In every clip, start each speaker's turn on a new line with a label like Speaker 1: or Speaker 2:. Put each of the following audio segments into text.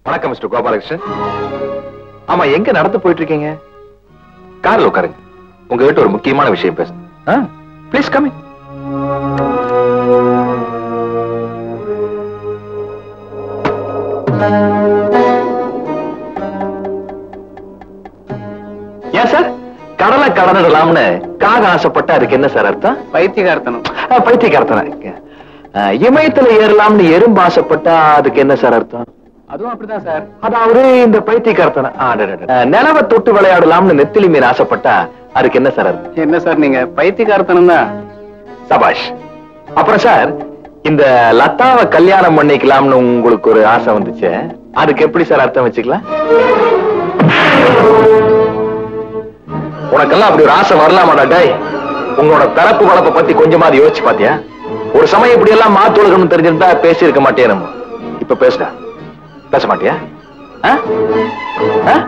Speaker 1: வணக்கம் மிஸ்டர் கோபாலகிருஷ்ணன் ஆமா எங்க நடந்து போயிட்டு இருக்கீங்க கார்ல உட்காருங்க உங்ககிட்ட ஒரு முக்கியமான விஷயம் பேசணும் ப்ளீஸ் கம் ஏன் சார் கடலை கடனிடலாம்னு காக ஆசைப்பட்டா அதுக்கு என்ன சார் அர்த்தம்
Speaker 2: பைத்தியகார்த்தனம்
Speaker 1: ஆ, பைத்தியக்காரத்தன ஆ, இமயத்துல ஏறலாம்னு எறும்பு ஆசைப்பட்டா அதுக்கு என்ன சார் அர்த்தம்
Speaker 2: அதுவும் அப்படிதான் சார்
Speaker 1: அதாவது இந்த பைத்தியக்காரத்தன ஆ, அடடட. ஆ, நிலவை தொட்டு விளையாடலாம்னு நெத்திலி மீன் ஆசைப்பட்டா அதுக்கு என்ன சார் அர்த்தம்
Speaker 2: என்ன சார் நீங்க பைத்தியகார்த்தனம் தான்
Speaker 1: சபாஷ் அப்புறம் சார் இந்த லதாவை கல்யாணம் பண்ணிக்கலாம்னு உங்களுக்கு ஒரு ஆசை வந்துச்சு அதுக்கு எப்படி சார் அர்த்தம் வச்சுக்கலாம் உனக்கெல்லாம் அப்படி ஒரு ஆசை வரலாமாடா டேய் உங்களோட பிறப்பு வளப்பை பத்தி கொஞ்சமாவது யோசிச்சு பாத்தியா ஒரு சமயம் இப்படி எல்லாம் மாத்து உலகம்னு தெரிஞ்சிருந்தா பேசி இருக்க மாட்டேன் நம்ம இப்ப பேசுடா பேச மாட்டியா ஆ? ஆ?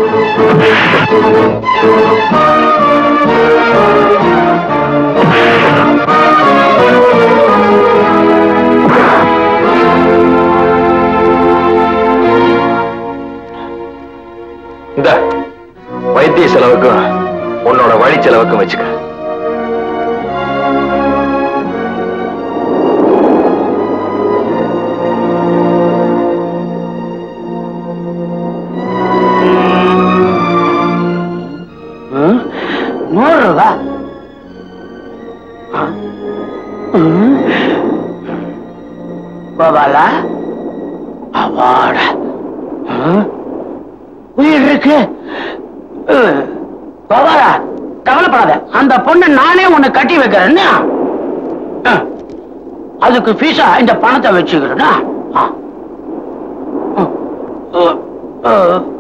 Speaker 1: இந்த வைத்திய செலவுக்கும் உன்னோட வழி செலவுக்கும் வச்சுக்க
Speaker 2: நூறு ரூபா கோபாலா அவாட உயிர் இருக்கு அஹ், கோபாலா கவலைப்படாத அந்த பொண்ணு நானே உன்னை கட்டி வைக்கிறேன்னு அஹ், அதுக்கு ஃபீஸா இந்த பணத்தை வச்சுக்கிறேன்னா அஹ், அஹ், அஹ்,